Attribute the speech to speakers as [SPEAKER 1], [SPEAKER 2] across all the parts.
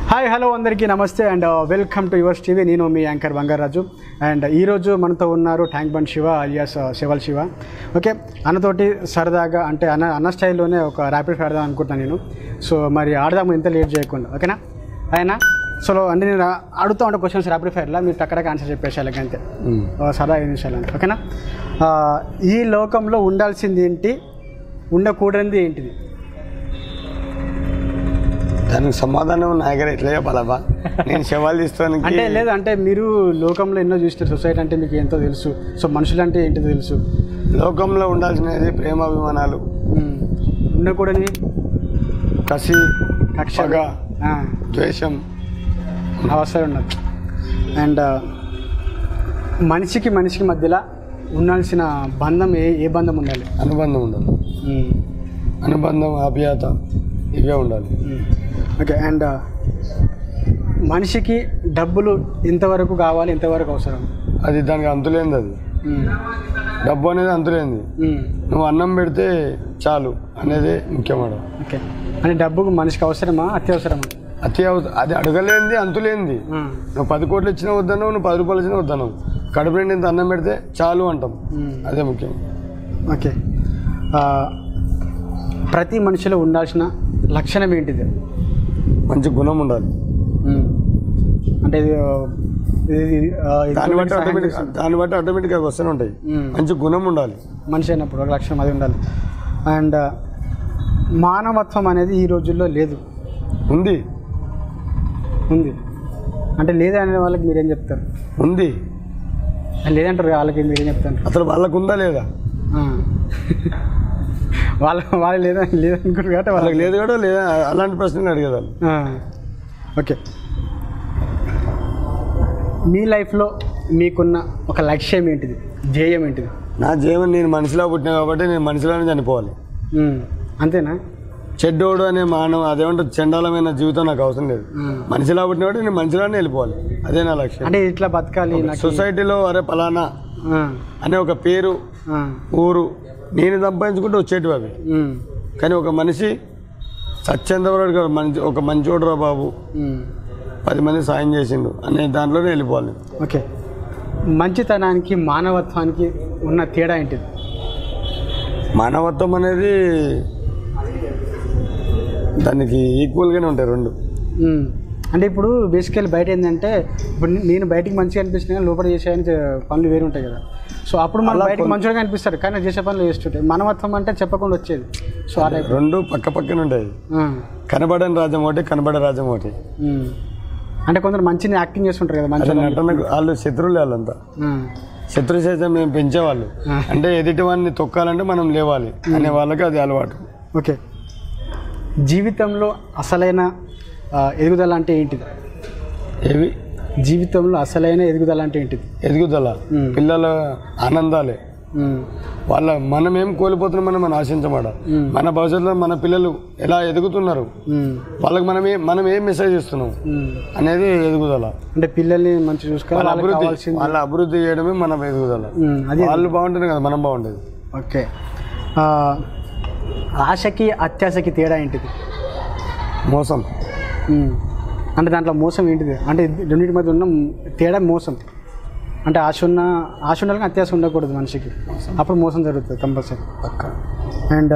[SPEAKER 1] Hi hello అందరికీ నమస్తే and welcome to yours TV నేను మీ యాంకర్ బంగారాజు అండ్ ఈరోజు మనతో ఉన్నారు ట్యాంక్ బండ్ శివ అలియాస్ శివల్ శివ ఓకే అన్నతోటి సరదాగా అంటే అన్న అన్న స్టైల్లోనే ఒక ర్యాపిడ్ ఆడదాం అనుకుంటున్నాను నేను సో మరి ఆడదాము ఎంత లేట్ చేయకుండా ఓకేనా ఆయన సో అంటే నేను అడుగుతూ ఉంటే క్వశ్చన్స్ ర్యాపిడ్ ఫైర్లో మీరు టక్కడగా ఆన్సర్ చెప్పేసాలి అంతే ఓ సరదా ఐదు నిమిషాలు అంతే ఓకేనా ఆ, ఈ లోకంలో ఉండాల్సింది ఏంటి ఉండకూడనిది ఏంటిది
[SPEAKER 2] దానికి సమాధానం నా దగ్గర ఎట్లా చెప్పాలబ్బా నేను శవాలు తీస్తానికి
[SPEAKER 1] అంటే లేదు అంటే మీరు లోకంలో ఎన్నో చూస్తారు సొసైటీ అంటే మీకు ఎంతో తెలుసు సో మనుషులు అంటే ఏంటో తెలుసు
[SPEAKER 2] లోకంలో ఉండాల్సినది ప్రేమాభిమానాలు
[SPEAKER 1] ఉమ్, ఉండకూడని
[SPEAKER 2] కసి
[SPEAKER 1] కక్ష
[SPEAKER 2] పగ
[SPEAKER 1] ఆ,
[SPEAKER 2] ద్వేషం
[SPEAKER 1] అవసరం ఉన్నది అండ్ మనిషికి మనిషికి మధ్యలో ఉండాల్సిన బంధం ఏ ఏ బంధం ఉండాలి
[SPEAKER 2] అనుబంధం ఉండాలి
[SPEAKER 1] ఉమ్,
[SPEAKER 2] అనుబంధం ఆప్యాయత ఇవే ఉండాలి
[SPEAKER 1] ఉమ్. ఓకే అండ్ మనిషికి డబ్బులు ఎంతవరకు కావాలి ఎంతవరకు అవసరం
[SPEAKER 2] అది దానికి అంతులేంది అది
[SPEAKER 1] ఉమ్,
[SPEAKER 2] డబ్బు అనేది అంతులేంది
[SPEAKER 1] ఉమ్,
[SPEAKER 2] నువ్వు అన్నం పెడితే చాలు అనేది ముఖ్యమాట
[SPEAKER 1] ఓకే అంటే డబ్బుకు మనిషికి అవసరమా అత్యవసరమా
[SPEAKER 2] అతి అవ- అది అడగలేంది అంతులేంది
[SPEAKER 1] ఆ,
[SPEAKER 2] నువ్వు పది కోట్లు ఇచ్చినా వద్దన్నావు నువ్వు పది రూపాయలు ఇచ్చినా వద్దన్నావు కడుపు నిండి ఇంత అన్నం పెడితే చాలు అంటాం
[SPEAKER 1] ఉమ్.
[SPEAKER 2] అదే ముఖ్యం
[SPEAKER 1] ఓకే ఆ, ప్రతి మనిషిలో ఉండాల్సిన లక్షణం ఏంటిది
[SPEAKER 2] మంచి గుణం ఉండాలి
[SPEAKER 1] ఉమ్. అంటే ఇది ఆ, ఇది, ఆ, ఇది
[SPEAKER 2] దాన్ని బట్టి
[SPEAKER 1] సహాయం
[SPEAKER 2] ఆటోమేటిక్
[SPEAKER 1] చేస్తుంది.
[SPEAKER 2] దాన్ని బట్టి ఆటోమేటిక్గా వస్తూనే ఉంటాయి
[SPEAKER 1] ఉమ్.
[SPEAKER 2] మంచి గుణం ఉండాలి
[SPEAKER 1] మనిషి అయినప్పుడు ఒక లక్షణం అది ఉండాలి అండ్ మానవత్వం అనేది ఈ రోజుల్లో లేదు
[SPEAKER 2] ఉంది
[SPEAKER 1] ఉంది అంటే లేదనే వాళ్ళకి మీరేం చెప్తారు
[SPEAKER 2] ఉంది
[SPEAKER 1] లేదంటారు వాళ్ళకి మీరేం చెప్తారు
[SPEAKER 2] అసలు వాళ్ళకు ఉందా లేదా
[SPEAKER 1] ఆ. వాళ్ళ వాళ్ళు లేదా లేదనుకుంటారు కాబట్టి వాళ్ళకి
[SPEAKER 2] వాళ్ళకి లేదు కూడా లేదా అలాంటి ప్రశ్నలు అడిగేదాన్ని
[SPEAKER 1] ఆ, ఓకే మీ లైఫ్లో మీకున్న ఒక లక్ష్యం ఏంటిది ధ్యేయం ఏంటిది
[SPEAKER 2] నా జీవన్ నేను మనిషిలా పుట్టినా కాబట్టి నేను మనిషిలానే చనిపోవాలి
[SPEAKER 1] ఉమ్, అంతేనా
[SPEAKER 2] చెడ్డోడు అనే మానవ అదేమంటారు చండాలమైన జీవితం నాకు అవసరం లేదు
[SPEAKER 1] ఉమ్.
[SPEAKER 2] మనిషిలా పుట్టిన కాబట్టి నేను మనిషిలానే వెళ్ళిపోవాలి అదే నా లక్ష్యం
[SPEAKER 1] అంటే ఇట్లా బతకాలి నాకు
[SPEAKER 2] సొసైటీలో అరే పలానా
[SPEAKER 1] ఆ,
[SPEAKER 2] అనే ఒక పేరు
[SPEAKER 1] ఆ,
[SPEAKER 2] ఊరు నేను సంపాదించుకుంటే వచ్చేటివి అవి
[SPEAKER 1] ఉమ్,
[SPEAKER 2] కానీ ఒక మనిషి సత్యంతవరకు మంచి ఒక మంచోడురా బాబు
[SPEAKER 1] ఉమ్.
[SPEAKER 2] పది మంది సాయం చేసిండు అనే దాంట్లోనే వెళ్ళిపోవాలి
[SPEAKER 1] ఓకే మంచితనానికి మానవత్వానికి ఉన్న తేడా ఏంటిది
[SPEAKER 2] మానవత్వం అనేది దానికి ఈక్వల్గానే ఉంటాయి రెండు
[SPEAKER 1] ఉమ్. అంటే ఇప్పుడు బేసికల్లీ బయట ఏంటంటే ఇప్పుడు నేను బయటికి మంచిగా అనిపిస్తున్నా కానీ లోపల చేసేయని పనులు వేరు ఉంటాయి కదా సో అప్పుడు మనం
[SPEAKER 2] అలా
[SPEAKER 1] బయటికి
[SPEAKER 2] కొన్-
[SPEAKER 1] మంచిగా అనిపిస్తారు కానీ చేసే పనులు చేస్తుంటాయి మానవత్వం అంటే చెప్పకుండా వచ్చేది సో ఆ టైప్
[SPEAKER 2] రెండు పక్క పక్కన ఉంటాయి
[SPEAKER 1] ఆ,
[SPEAKER 2] కనబడని రాజ్యం ఒకటి కనబడే రాజ్యం ఒకటి
[SPEAKER 1] ఉమ్. అంటే కొందరు మంచిని యాక్టింగ్ చేస్తుంటారు కదా
[SPEAKER 2] అదే
[SPEAKER 1] మంచిగా
[SPEAKER 2] నటనకు వాళ్ళు శత్రువులే వాళ్ళంతా శత్రు శాతం మేము పెంచేవాళ్ళు
[SPEAKER 1] ఆ.
[SPEAKER 2] అంటే ఎదుటి వాడిని తొక్కాలంటే మనం లేవాలి అనే వాళ్ళకి అది అలవాటు
[SPEAKER 1] ఓకే జీవితంలో అసలైన ఆ, ఎదుగుదల అంటే ఏంటిది
[SPEAKER 2] ఏవి
[SPEAKER 1] జీవితంలో అసలైన ఎదుగుదల అంటే ఏంటిది
[SPEAKER 2] ఎదుగుదల
[SPEAKER 1] ఉమ్.
[SPEAKER 2] పిల్లల ఆనందాలే
[SPEAKER 1] ఉమ్,
[SPEAKER 2] వాళ్ళ మనం ఏం కోల్పోతున్నామని మనం ఆశించమాట
[SPEAKER 1] ఉమ్.
[SPEAKER 2] మన భవిష్యత్తులో మన పిల్లలు ఎలా ఎదుగుతున్నారు
[SPEAKER 1] ఉమ్,
[SPEAKER 2] వాళ్ళకి మనం ఏ మనం ఏం మెసేజ్ ఇస్తున్నాం
[SPEAKER 1] ఉమ్.
[SPEAKER 2] అనేది ఎదుగుదల
[SPEAKER 1] అంటే పిల్లల్ని మంచి చూసుకోవాలి
[SPEAKER 2] వాళ్ళ
[SPEAKER 1] వాళ్ళకి
[SPEAKER 2] అభివృద్ధి
[SPEAKER 1] కావాల్సింది
[SPEAKER 2] వాళ్ళ అభివృద్ధి చేయడమే మన ఎదుగుదల
[SPEAKER 1] ఉమ్, అది
[SPEAKER 2] వాళ్ళు బాగుంటేనే కదా మనం బాగుండేది
[SPEAKER 1] ఓకే ఆ, ఆశకి అత్యాశకి తేడా ఏంటిది
[SPEAKER 2] మోసం
[SPEAKER 1] ఉమ్. అంటే దాంట్లో మోసం ఏంటిది అంటే ఇది రెండింటి మధ్య ఉన్న తేడా మోసం అంటే ఆశ ఉన్న ఆశ ఉండాలని అత్యాశ ఉండకూడదు మనిషికి అప్పుడు మోసం జరుగుతుంది కంపల్సరీ
[SPEAKER 2] పక్క
[SPEAKER 1] అండ్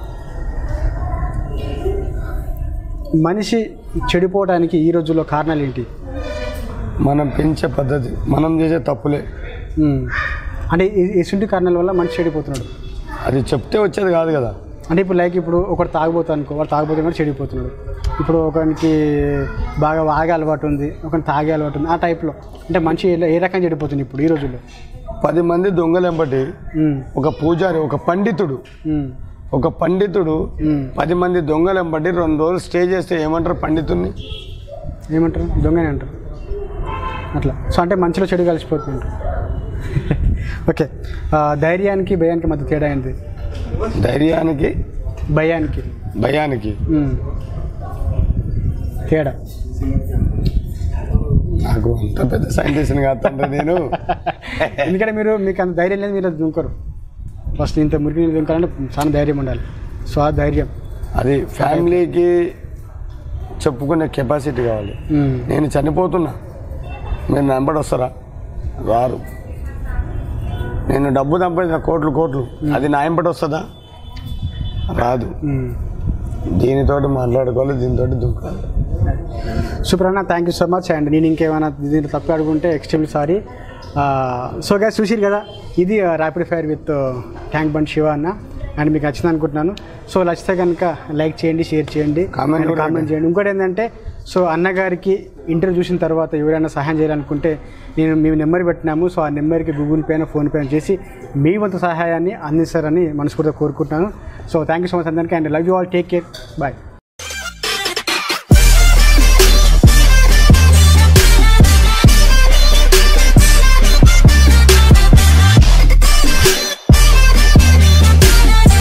[SPEAKER 1] మనిషి చెడిపోవడానికి ఈ రోజుల్లో కారణాలు ఏంటి
[SPEAKER 2] మనం పెంచే పద్ధతి మనం చేసే తప్పులే
[SPEAKER 1] ఉమ్. అంటే ఈ- ఇటువంటి కారణాల వల్ల మనిషి చెడిపోతున్నాడు
[SPEAKER 2] అది చెప్తే వచ్చేది కాదు కదా
[SPEAKER 1] అంటే ఇప్పుడు లైక్ ఇప్పుడు ఒకటి తాగుబోతా అనుకో వాడు తాగుబోతున్నాడు చెడిపోతున్నాడు ఇప్పుడు ఒకరికి బాగా వాగే అలవాటు ఉంది ఒకరికి తాగే అలవాటు ఉంది ఆ టైప్లో అంటే మనిషి ఏ ఏ రకంగా చెడిపోతుంది ఇప్పుడు ఈ రోజుల్లో
[SPEAKER 2] పది మంది దొంగలు ఎంబటి
[SPEAKER 1] ఉమ్,
[SPEAKER 2] ఒక పూజారి ఒక పండితుడు
[SPEAKER 1] ఉమ్,
[SPEAKER 2] ఒక పండితుడు
[SPEAKER 1] ఉమ్.
[SPEAKER 2] పది మంది దొంగలు ఎంబటి రెండు రోజులు స్టే చేస్తే ఏమంటారు పండితుడిని
[SPEAKER 1] ఏమంటారు దొంగనే అంటారు అట్లా సో అంటే మంచిలో చెడు కలిసిపోతుంది ఓకే ఆ, ధైర్యానికి భయానికి మధ్య తేడా ఏంటి
[SPEAKER 2] ధైర్యానికి
[SPEAKER 1] భయానికి
[SPEAKER 2] భయానికి
[SPEAKER 1] ఉమ్. తేడా
[SPEAKER 2] నాకు అంత పెద్ద సైంటిస్ట్ కాదంటే నేను
[SPEAKER 1] ఎందుకంటే మీరు మీకు అంత ధైర్యం లేదు మీరు అది దుంకరు ఫస్ట్ ఇంత మురికి నీళ్ళు దుంకాలంటే చాలా ధైర్యం ఉండాలి సో ఆ ధైర్యం
[SPEAKER 2] అది ఫ్యామిలీకి చెప్పుకునే కెపాసిటీ కావాలి
[SPEAKER 1] మ్మ్.
[SPEAKER 2] నేను చనిపోతున్నా మీరు వెంబడి వస్తారా రారు నేను డబ్బు సంపాదించిన కోట్లు కోట్లు అది నా వెంబడి వస్తుందా రాదు
[SPEAKER 1] మ్మ్.
[SPEAKER 2] దీనితోటి మాట్లాడుకోవాలి దీనితో దుంకాలి
[SPEAKER 1] సూపర్ అన్న thank you so much and నేను ఇంకేమైనా దీంట్లో తప్పు అడుగుంటే ఎక్స్ట్రీమ్లీ సారీ సో గ్యాస్ చూసిరు కదా ఇది rapid fire with Tank Bund Shiva అన్న అండ్ మీకు నచ్చింది అనుకుంటున్నాను సో నచ్చితే కనుక లైక్ చేయండి షేర్ చేయండి
[SPEAKER 2] Comment కూడా
[SPEAKER 1] కామెంట్ చేయండి ఇంకోటి ఏంటంటే సో అన్నగారికి ఇంటర్వ్యూ చూసిన తర్వాత ఎవరైనా సహాయం చేయాలనుకుంటే నేను మేము నెంబర్ పెట్టినాము సో ఆ నెంబర్కి గూగుల్ పే ఫోన్ పే చేసి మీ వంతు సహాయాన్ని అందిస్తారని మనస్ఫూర్తిగా కోరుకుంటున్నాను so thank you so much అందరికీ and love you all take care bye